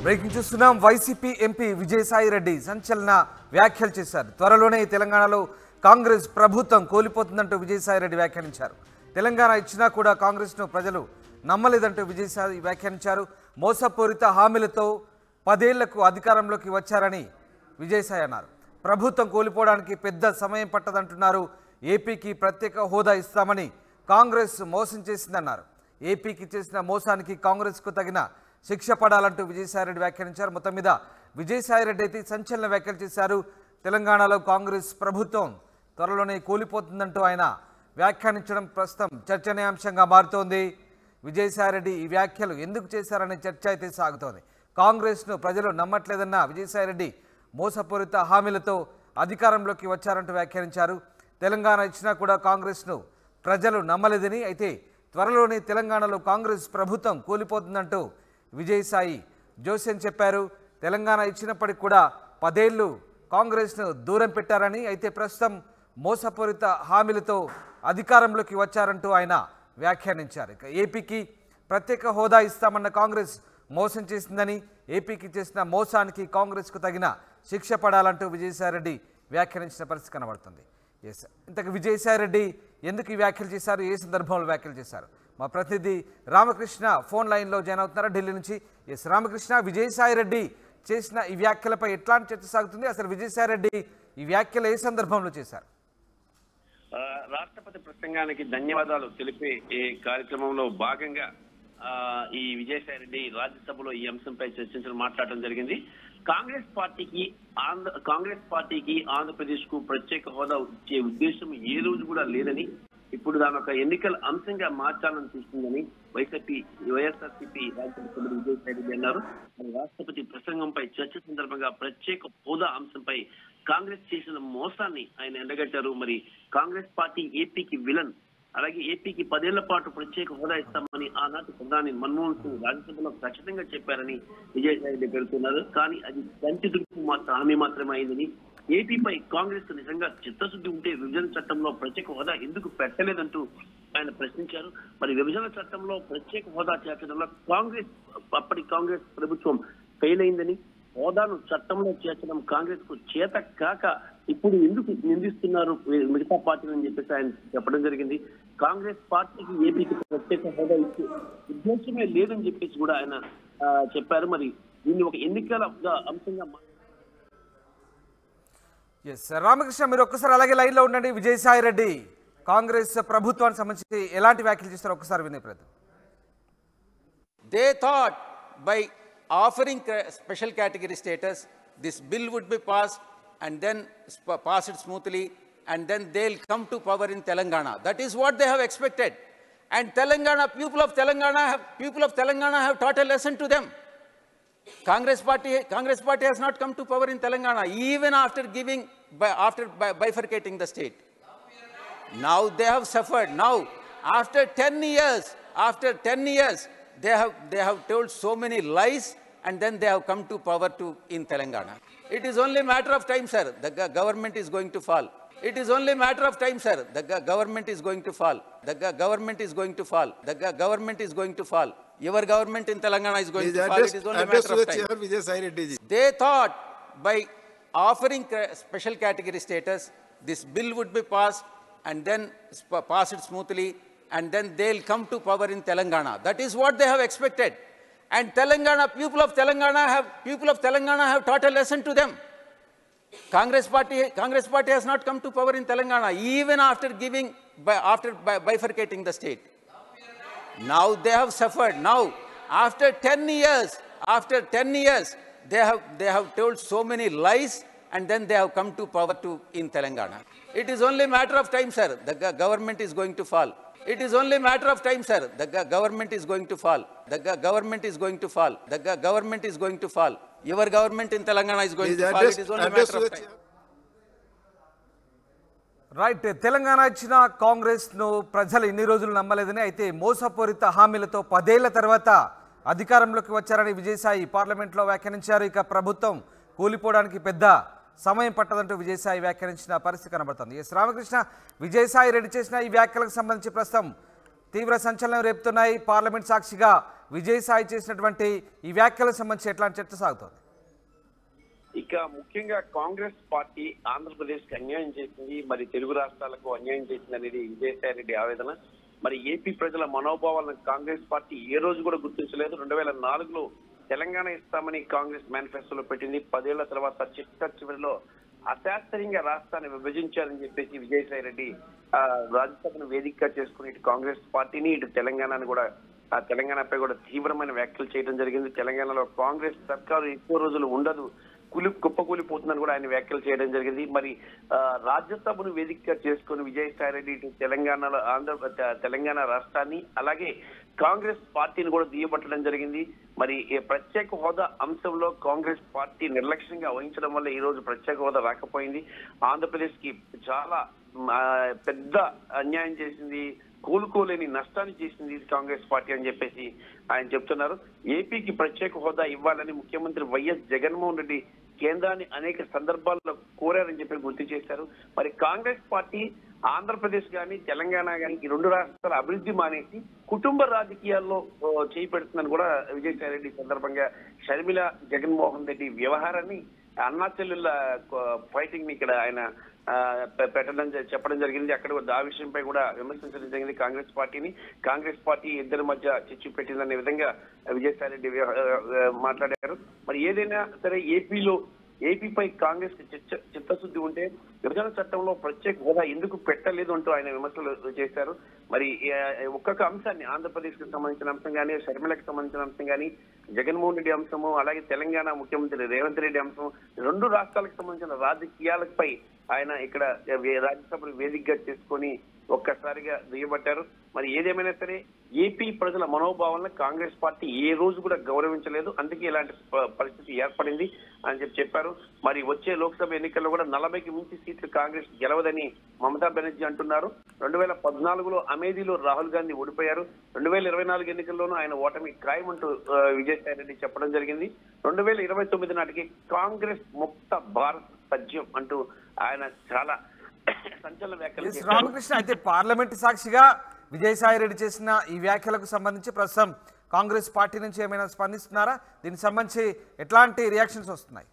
Breaking చూస్తున్నాం YCP MP Vijayasai Reddy సంచలన వ్యాఖ్యలు చేశారు త్వరలోనే తెలంగాణలో కాంగ్రెస్ ప్రభుత్వం కోల్పోతుందంటూ విజయసాయి రెడ్డి వ్యాఖ్యానించారు తెలంగాణ ఇచ్చినా కూడా కాంగ్రెస్ను ప్రజలు నమ్మలేదంటూ విజయసాయి వ్యాఖ్యానించారు మోసపూరిత హామీలతో పదేళ్లకు అధికారంలోకి వచ్చారని విజయసాయి అన్నారు ప్రభుత్వం కోల్పోవడానికి పెద్ద సమయం పట్టదంటున్నారు ఏపీకి ప్రత్యేక హోదా ఇస్తామని కాంగ్రెస్ మోసం చేసిందన్నారు ఏపీకి చేసిన మోసానికి కాంగ్రెస్కు తగిన శిక్ష పడాలంటూ విజయసాయిరెడ్డి వ్యాఖ్యానించారు మొత్తం మీద విజయసాయిరెడ్డి అయితే సంచలన వ్యాఖ్యలు చేశారు తెలంగాణలో కాంగ్రెస్ ప్రభుత్వం త్వరలోనే కూలిపోతుందంటూ ఆయన వ్యాఖ్యానించడం ప్రస్తుతం చర్చనీయాంశంగా మారుతోంది విజయసాయిరెడ్డి ఈ వ్యాఖ్యలు ఎందుకు చేశారనే చర్చ అయితే సాగుతోంది కాంగ్రెస్ను ప్రజలు నమ్మట్లేదన్న విజయసాయిరెడ్డి మోసపూరిత హామీలతో అధికారంలోకి వచ్చారంటూ వ్యాఖ్యానించారు తెలంగాణ ఇచ్చినా కూడా కాంగ్రెస్ను ప్రజలు నమ్మలేదని అయితే త్వరలోనే తెలంగాణలో కాంగ్రెస్ ప్రభుత్వం కూలిపోతుందంటూ విజయసాయి జోస్యం చెప్పారు తెలంగాణ ఇచ్చినప్పటికి కూడా పదేళ్లు కాంగ్రెస్ను దూరం పెట్టారని అయితే ప్రస్తుతం మోసపూరిత హామీలతో అధికారంలోకి వచ్చారంటూ ఆయన వ్యాఖ్యానించారు ఇక ఏపీకి ప్రత్యేక హోదా ఇస్తామన్న కాంగ్రెస్ మోసం చేసిందని ఏపీకి చేసిన మోసానికి కాంగ్రెస్కు తగిన శిక్ష పడాలంటూ విజయసాయిరెడ్డి వ్యాఖ్యానించిన పరిస్థితి కనబడుతుంది ఎస్ ఇంతకు విజయసాయిరెడ్డి ఎందుకు ఈ వ్యాఖ్యలు చేశారు ఏ సందర్భంలో వ్యాఖ్యలు చేశారు మా ప్రతినిధి రామకృష్ణ ఫోన్ లైన్లో జాయిన్ అవుతున్నారు ఢిల్లీ నుంచి ఎస్ రామకృష్ణ విజయసాయిరెడ్డి చేసిన ఈ వ్యాఖ్యలపై ఎట్లాంటి చర్చ సాగుతుంది అసలు విజయసాయిరెడ్డి ఈ వ్యాఖ్యలు ఏ సందర్భంలో చేశారు ఆ, రాష్ట్రపతి ప్రసంగానికి ధన్యవాదాలు తెలిపే ఈ కార్యక్రమంలో భాగంగా ఆ, ఈ విజయసాయి రెడ్డి రాజ్యసభలో ఈ అంశంపై చర్చించడం మాట్లాడడం జరిగింది కాంగ్రెస్ పార్టీకి ఆంధ్ర కాంగ్రెస్ పార్టీకి ఆంధ్రప్రదేశ్ కు ప్రత్యేక హోదా ఇచ్చే ఉద్దేశం ఏ రోజు కూడా లేదని ఇప్పుడు దాని ఒక ఎన్నికల అంశంగా మార్చాలని చూస్తుందని వైసీపీ వైఎస్ఆర్సీపీ రాజ్యసభ సభ్యుడు విజయసాయి రెడ్డి అన్నారు మరి రాష్ట్రపతి ప్రసంగంపై చర్చ సందర్భంగా ప్రత్యేక హోదా అంశంపై కాంగ్రెస్ చేసిన మోసాన్ని ఆయన ఎండగట్టారు మరి కాంగ్రెస్ పార్టీ ఏపీకి విలన్ అలాగే ఏపీకి పదేళ్ల పాటు ప్రత్యేక హోదా ఇస్తామని ఆనాటి ప్రధాని మన్మోహన్ సింగ్ రాజ్యసభలో ఖచ్చితంగా చెప్పారని విజయసాయి రెడ్డి పేర్కొన్నారు కానీ అది కంటి దుడుపు మాత్రం హామీ మాత్రమే అయిందని ఏపీపై కాంగ్రెస్ నిజంగా చిత్తశుద్ధి ఉంటే విభజన చట్టంలో ప్రత్యేక హోదా ఎందుకు పెట్టలేదంటూ ఆయన ప్రశ్నించారు మరి విభజన చట్టంలో ప్రత్యేక హోదా చేర్చడంలో కాంగ్రెస్ అప్పటి కాంగ్రెస్ ప్రభుత్వం ఫెయిల్ అయిందని హోదాను చట్టంలో చేర్చడం కాంగ్రెస్ కు చేత కాక ఇప్పుడు ఎందుకు నిందిస్తున్నారు మిగతా పార్టీలు అని చెప్పేసి ఆయన చెప్పడం జరిగింది కాంగ్రెస్ పార్టీకి ఏపీకి ప్రత్యేక హోదా ఇచ్చే ఉద్దేశమే లేదని చెప్పేసి కూడా ఆయన ఆ, చెప్పారు మరి దీన్ని ఒక ఎన్నికల అంశంగా మా- ఎస్ రామకృష్ణ మీరు ఒక్కసారి అలాగే లైన్లో ఉండండి విజయసాయిరెడ్డి కాంగ్రెస్ ప్రభుత్వానికి సంబంధించి ఎలాంటి వ్యాఖ్యలు చేస్తారో ఒక్కసారి వినే ప్రయత్నం They thought by offering ca- special category status, this bill would be passed and then sp- pass it smoothly, and then they'll come to power in Telangana. That is what they have expected. And Telangana, people of Telangana, have, people of Telangana have taught a lesson to them. Congress party, Congress party has not come to power in Telangana, even after giving, by, after bi- bifurcating the state. Now they have suffered. Now, after 10 years, after 10 years, they have, they have told so many lies and then they have come to power to, in Telangana. It is only matter of time, sir. The go- government is going to fall. It is only matter of time, sir. The go- government is going to fall. The go- government is going to fall. The go- government is going to fall. Your government in Telangana is going Please to fall. address, It is only address matter to of the time. chair, Vijay Sai Reddy ji. They thought by offering ca- special category status, this bill would be passed and then sp- pass it smoothly, and then they'll come to power in Telangana. That is what they have expected. And Telangana, people of Telangana have, people of Telangana have taught a lesson to them. Congress party, Congress party has not come to power in Telangana, even after giving, bi- after bi- bifurcating the state. Now they have suffered. Now, after 10 years, after 10 years, they have, they have told so many lies and then they have come to power to, in Telangana. It is only matter of time, sir. The go- government is going to fall. It is only matter of time, sir. The go- government is going to fall. The go- government is going to fall. The go- government is going to fall. Your government in Telangana is going Please to fall. address, It is only address matter to of the time. chair. Right Telangana ఇచ్చిన కాంగ్రెస్ను ప్రజలు ఇన్ని రోజులు నమ్మలేదని అయితే మోసపూరిత హామీలతో పదేళ్ల తర్వాత అధికారంలోకి వచ్చారని విజయసాయి పార్లమెంట్లో వ్యాఖ్యానించారు ఇక ప్రభుత్వం కూలిపోవడానికి పెద్ద సమయం పట్టదంటూ విజయసాయి వ్యాఖ్యానించిన పరిస్థితి కనబడుతుంది ఎస్ రామకృష్ణ విజయసాయి రెడ్డి చేసిన ఈ వ్యాఖ్యలకు సంబంధించి ప్రస్తుతం తీవ్ర సంచలనం రేపుతున్నాయి పార్లమెంట్ సాక్షిగా విజయసాయి చేసినటువంటి ఈ వ్యాఖ్యలకు సంబంధించి ఎట్లాంటి చర్చ సాగుతోంది ఇక ముఖ్యంగా కాంగ్రెస్ పార్టీ ఆంధ్రప్రదేశ్ కి అన్యాయం చేసింది మరి తెలుగు రాష్ట్రాలకు అన్యాయం చేసింది అనేది విజయసాయి రెడ్డి ఆవేదన మరి ఏపీ ప్రజల మనోభావాలను కాంగ్రెస్ పార్టీ ఏ రోజు కూడా గుర్తించలేదు రెండు వేల నాలుగులో తెలంగాణ ఇస్తామని కాంగ్రెస్ మేనిఫెస్టోలో పెట్టింది పదేళ్ల తర్వాత చిట్ట చివరిలో అశాస్త్రీయంగా రాష్ట్రాన్ని విభజించారని చెప్పేసి విజయసాయి రెడ్డి ఆ, రాజ్యసభను వేదికగా చేసుకుని ఇటు కాంగ్రెస్ పార్టీని ఇటు తెలంగాణను కూడా ఆ తెలంగాణపై కూడా తీవ్రమైన వ్యాఖ్యలు చేయడం జరిగింది తెలంగాణలో కాంగ్రెస్ సర్కారు ఎక్కువ రోజులు ఉండదు కులి కుప్పకూలిపోతుందని కూడా ఆయన వ్యాఖ్యలు చేయడం జరిగింది మరి ఆ, రాజ్యసభను వేదికగా చేసుకుని విజయసాయి రెడ్డి ఇటు తెలంగాణలో ఆంధ్ర తె- తెలంగాణ రాష్ట్రాన్ని అలాగే కాంగ్రెస్ పార్టీని కూడా దుయ్యబట్టడం జరిగింది మరి ఈ ప్రత్యేక హోదా అంశంలో కాంగ్రెస్ పార్టీ నిర్లక్ష్యంగా వహించడం వల్ల ఈ రోజు ప్రత్యేక హోదా రాకపోయింది ఆంధ్రప్రదేశ్ కి చాలా మ్, ఆ, పెద్ద అన్యాయం చేసింది కోలుకోలేని నష్టాన్ని చేసింది ఇది కాంగ్రెస్ పార్టీ అని చెప్పేసి ఆయన చెప్తున్నారు ఏపీకి ప్రత్యేక హోదా ఇవ్వాలని ముఖ్యమంత్రి వైఎస్ జగన్మోహన్ రెడ్డి కేంద్రాన్ని అనేక సందర్భాల్లో కోరారని చెప్పి గుర్తు చేశారు మరి కాంగ్రెస్ పార్టీ ఆంధ్రప్రదేశ్ కానీ తెలంగాణ కానీ ఈ రెండు రాష్ట్రాల అభివృద్ధి మానేసి కుటుంబ రాజకీయాల్లో ఓ, చేయి పెడుతుందని కూడా విజయసాయి రెడ్డి ఈ సందర్భంగా షర్మిల జగన్మోహన్ రెడ్డి వ్యవహారాన్ని అన్నా చెల్లెళ్ళ ఫైటింగ్ ని ఇక్కడ ఆయన ఆ, పె- పెట్టడం జ- చెప్పడం జరిగింది అక్కడ కూడా ఆ విషయంపై కూడా విమర్శించడం జరిగింది కాంగ్రెస్ పార్టీని కాంగ్రెస్ పార్టీ ఇద్దరి మధ్య చిచ్చు పెట్టిందనే విధంగా విజయసాయి రెడ్డి వ్య- ఆ, మాట్లాడారు మరి ఏదైనా సరే ఏపీలో ఏపీపై కాంగ్రెస్ కి చిత్త చిత్తశుద్ధి ఉంటే విభజన చట్టంలో ప్రత్యేక హోదా ఎందుకు పెట్టలేదు అంటూ ఆయన విమర్శలు చేశారు మరి ఆ, ఒక్కొక్క అంశాన్ని ఆంధ్రప్రదేశ్ కి సంబంధించిన అంశం కానీ షర్మిలకు సంబంధించిన అంశం కానీ జగన్మోహన్ రెడ్డి అంశము అలాగే తెలంగాణ ముఖ్యమంత్రి రేవంత్ రెడ్డి అంశం రెండు రాష్ట్రాలకు సంబంధించిన రాజకీయాలపై ఆయన ఇక్కడ వే- రాజ్యసభను వేదికగా చేసుకొని ఒక్కసారిగా దుయ్యబట్టారు మరి ఏదేమైనా సరే ఏపీ ప్రజల మనోభావాలను కాంగ్రెస్ పార్టీ ఏ రోజు కూడా గౌరవించలేదు అందుకే ఇలాంటి ప- పరిస్థితి ఏర్పడింది అని చెప్పి చెప్పారు మరి వచ్చే లోక్సభ ఎన్నికల్లో కూడా నలభైకి మించి సీట్లు కాంగ్రెస్ గెలవదని మమతా బెనర్జీ అంటున్నారు రెండు వేల పద్నాలుగులో అమేధీలో రాహుల్ గాంధీ ఓడిపోయారు రెండు వేల ఇరవై నాలుగు ఎన్నికల్లోనూ ఆయన ఓటమి ఖాయమంటూ ఆ, విజయసాయి రెడ్డి చెప్పడం జరిగింది రెండు వేల ఇరవై తొమ్మిది నాటికి కాంగ్రెస్ ముక్త భారత్ పద్యం అంటూ ఆయన చాలా సంచలన వ్యాఖ్యలు ఎస్ చేశారు రామకృష్ణ అయితే పార్లమెంట్ సాక్షిగా విజయసాయి రెడ్డి చేసిన ఈ వ్యాఖ్యలకు సంబంధించి ప్రస్తుతం కాంగ్రెస్ పార్టీ నుంచి ఏమైనా స్పందిస్తున్నారా దీనికి సంబంధించి ఎట్లాంటి రియాక్షన్స్ వస్తున్నాయి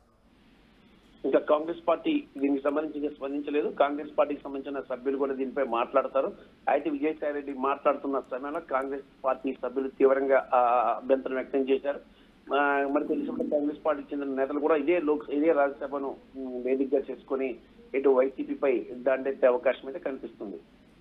ఇంకా కాంగ్రెస్ పార్టీ దీనికి సంబంధించి ఇంకా స్పందించలేదు కాంగ్రెస్ పార్టీకి సంబంధించిన సభ్యులు కూడా దీనిపై మాట్లాడతారు అయితే విజయసాయి రెడ్డి మాట్లాడుతున్న సమయంలో కాంగ్రెస్ పార్టీ సభ్యులు తీవ్రంగా ఆ, అభ్యంతరం వ్యక్తం చేశారు ఆ, మరి తెలిసినప్పుడు కాంగ్రెస్ పార్టీకి చెందిన నేతలు కూడా ఇదే లోక్ ఇదే రాజ్యసభను ఉమ్, వేదికగా చేసుకొని ఇటు వైసీపీపై దండెత్తే అవకాశం అయితే కనిపిస్తుంది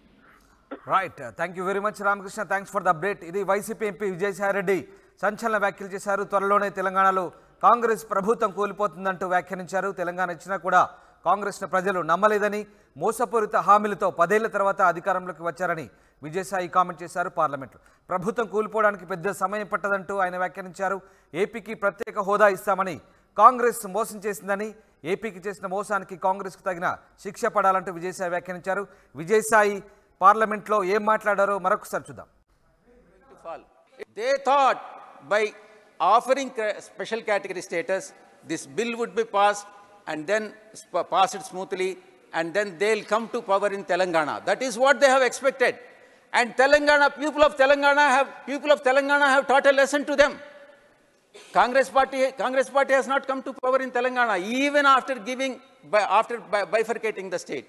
right thank you very much Ramakrishna thanks for the update ఇది వైసీపీ ఎంపీ విజయసాయి రెడ్డి సంచలన వ్యాఖ్యలు చేశారు త్వరలోనే తెలంగాణలో కాంగ్రెస్ ప్రభుత్వం కూలిపోతుందంటూ వ్యాఖ్యానించారు తెలంగాణ ఇచ్చినా కూడా కాంగ్రెస్ను ప్రజలు నమ్మలేదని మోసపూరిత హామీలతో పదేళ్ల తర్వాత అధికారంలోకి వచ్చారని విజయసాయి కామెంట్ చేశారు పార్లమెంట్లో ప్రభుత్వం కూలిపోవడానికి పెద్ద సమయం పట్టదంటూ ఆయన వ్యాఖ్యానించారు ఏపీకి ప్రత్యేక హోదా ఇస్తామని కాంగ్రెస్ మోసం చేసిందని ఏపీకి చేసిన మోసానికి కాంగ్రెస్కు తగిన శిక్ష పడాలంటూ విజయసాయి వ్యాఖ్యానించారు విజయసాయి పార్లమెంట్లో ఏం మాట్లాడారో మరొకసారి చూద్దాం to fall. They thought by offering ca- special category status, this bill would be passed and then sp- pass it smoothly, and then they'll come to power in Telangana. That is what they have expected. And Telangana, people of Telangana have, people of Telangana have taught a lesson to them. Congress party, Congress party has not come to power in Telangana, even after giving, bi- after bi- bifurcating the state.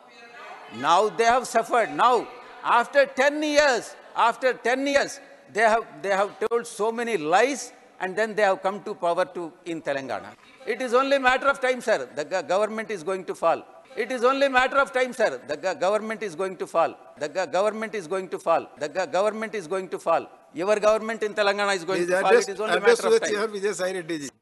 Now they have suffered. Now, after 10 years, after 10 years, they have, they have told so many lies and then they have come to power to in Telangana. It is only matter of time, sir. The go- government is going to fall. It is only matter of time, sir. The go- government is going to fall. The go- government is going to fall. The go- government is going to fall. Your government in Telangana is going Please to fall. address, It is only address matter to of the time. chair Vijay Sai Reddy ji.